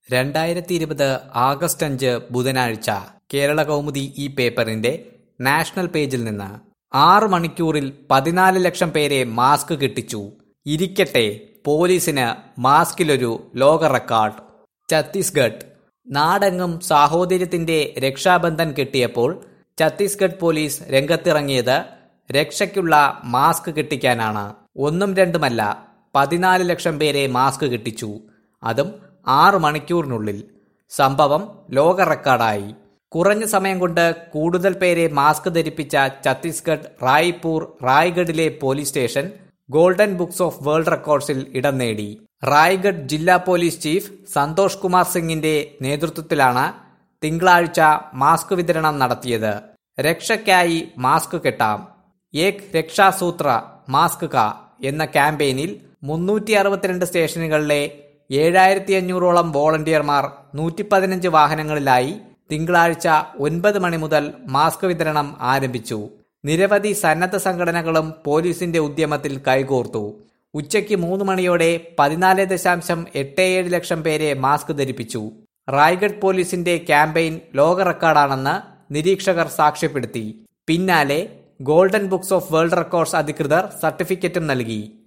രണ്ടായിരത്തി ഇരുപത് ആഗസ്റ്റ് അഞ്ച് ബുധനാഴ്ച കേരള കൗമുദി ഈ പേപ്പറിന്റെ നാഷണൽ പേജിൽ നിന്ന് ആറ് മണിക്കൂറിൽ പതിനാല് ലക്ഷം പേരെ മാസ്ക് കിട്ടിച്ചു ഇരിക്കട്ടെ പോലീസിന് മാസ്കിലൊരു ലോക റെക്കോർഡ് ഛത്തീസ്ഗഡ് നാടെങ്ങും സാഹോദര്യത്തിന്റെ രക്ഷാബന്ധൻ കെട്ടിയപ്പോൾ ഛത്തീസ്ഗഡ് പോലീസ് രംഗത്തിറങ്ങിയത് രക്ഷയ്ക്കുള്ള മാസ്ക് കിട്ടിക്കാനാണ് ഒന്നും രണ്ടുമല്ല പതിനാല് ലക്ഷം പേരെ മാസ്ക് കിട്ടിച്ചു അതും ആറ് മണിക്കൂറിനുള്ളിൽ സംഭവം ലോക റെക്കോർഡായി കുറഞ്ഞ സമയം കൊണ്ട് കൂടുതൽ പേരെ മാസ്ക് ധരിപ്പിച്ച ഛത്തീസ്ഗഡ് റായ്പൂർ റായ്ഗഡിലെ police station golden books of world റെക്കോർഡ്സിൽ ഇടം നേടി റായ്ഗഡ് ജില്ലാ പോലീസ് ചീഫ് സന്തോഷ് കുമാർ സിംഗിന്റെ നേതൃത്വത്തിലാണ് തിങ്കളാഴ്ച മാസ്ക് വിതരണം നടത്തിയത് രക്ഷയ്ക്കായി മാസ്ക് കെട്ടാം ഏക് രക്ഷാസൂത്ര മാസ്ക് കാ എന്ന ക്യാമ്പയിനിൽ മുന്നൂറ്റി അറുപത്തിരണ്ട് സ്റ്റേഷനുകളിലെ ഏഴായിരത്തി അഞ്ഞൂറോളം വോളണ്ടിയർമാർ നൂറ്റി പതിനഞ്ച് വാഹനങ്ങളിലായി തിങ്കളാഴ്ച ഒൻപത് മണി മുതൽ മാസ്ക് വിതരണം ആരംഭിച്ചു നിരവധി സന്നദ്ധ സംഘടനകളും പോലീസിന്റെ ഉദ്യമത്തിൽ കൈകോർത്തു ഉച്ചയ്ക്ക് മൂന്ന് മണിയോടെ പതിനാല് ദശാംശം എട്ട് ഏഴ് ലക്ഷം പേരെ മാസ്ക് ധരിപ്പിച്ചു റായ്ഗഡ് പോലീസിന്റെ ക്യാമ്പയിൻ ലോക റെക്കോർഡാണെന്ന് നിരീക്ഷകർ സാക്ഷ്യപ്പെടുത്തി പിന്നാലെ golden books of world records അധികൃതർ സർട്ടിഫിക്കറ്റും നൽകി